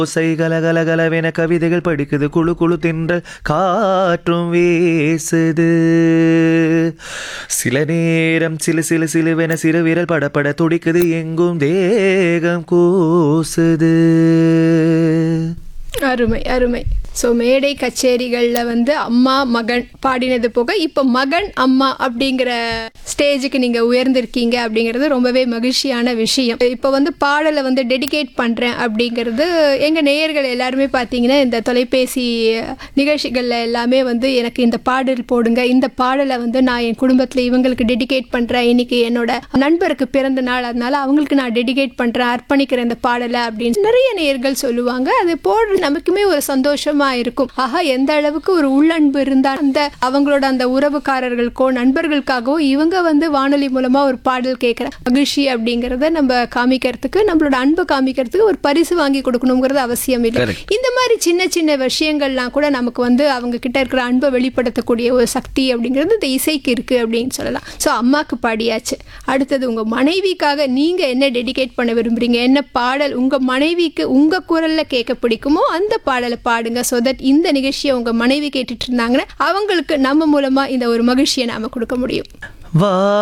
ஓசை கலகலகலவென கவிதைகள் படிக்குது குழு குழு தென்றல் காற்றும் வீசுது சில நேரம் சிலு சிலு சிலுவென சிறு விரல் படப்பட துடிக்குது எங்கும் தேகம் கூசுது அருமை அருமை ஸோ மேடை கச்சேரிகளில் வந்து அம்மா மகன் பாடினது போக இப்போ மகன் அம்மா அப்படிங்கிற ஸ்டேஜுக்கு நீங்கள் உயர்ந்திருக்கீங்க அப்படிங்கிறது ரொம்பவே மகிழ்ச்சியான விஷயம் இப்போ வந்து பாடலை வந்து டெடிகேட் பண்ணுறேன் அப்படிங்கிறது எங்கள் நேயர்கள் எல்லாருமே பார்த்தீங்கன்னா இந்த தொலைபேசி நிகழ்ச்சிகளில் எல்லாமே வந்து எனக்கு இந்த பாடல் போடுங்க இந்த பாடலை வந்து நான் என் குடும்பத்தில் இவங்களுக்கு டெடிகேட் பண்ணுறேன் இன்னைக்கு என்னோட நண்பருக்கு பிறந்த நாள் அதனால அவங்களுக்கு நான் டெடிகேட் பண்ணுறேன் அர்ப்பணிக்கிறேன் இந்த பாடலை அப்படின்னு நிறைய நேயர்கள் சொல்லுவாங்க அது போடுற நமக்குமே ஒரு சந்தோஷமா இருக்கும் ஆஹா எந்த அளவுக்கு ஒரு உள்ளன்பு இருந்தா அந்த அவங்களோட அந்த உறவுக்காரர்களுக்கோ நண்பர்களுக்காகவோ இவங்க வந்து வானொலி மூலமா ஒரு பாடல் கேட்குற மகிழ்ச்சி அப்படிங்கிறத நம்ம காமிக்கிறதுக்கு நம்மளோட அன்பு காமிக்கிறதுக்கு ஒரு பரிசு வாங்கி கொடுக்கணுங்கிறது அவசியம் இல்லை Correct. இந்த மாதிரி சின்ன சின்ன விஷயங்கள்லாம் கூட நமக்கு வந்து அவங்க கிட்ட இருக்கிற அன்பை வெளிப்படுத்தக்கூடிய ஒரு சக்தி அப்படிங்கிறது இந்த இசைக்கு இருக்கு அப்படின்னு சொல்லலாம் ஸோ அம்மாக்கு பாடியாச்சு அடுத்தது உங்க மனைவிக்காக நீங்க என்ன டெடிகேட் பண்ண விரும்புறீங்க என்ன பாடல் உங்க மனைவிக்கு உங்க குரல்ல கேட்க பிடிக்குமோ அந்த பாடலை பாடுங்க ஸோ தட் இந்த நிகழ்ச்சியை உங்க மனைவி கேட்டுட்டு இருந்தாங்கன்னா அவங்களுக்கு நம்ம மூலமா இந்த ஒரு மகிழ்ச்சியை நாம கொடுக்க முடியும் வா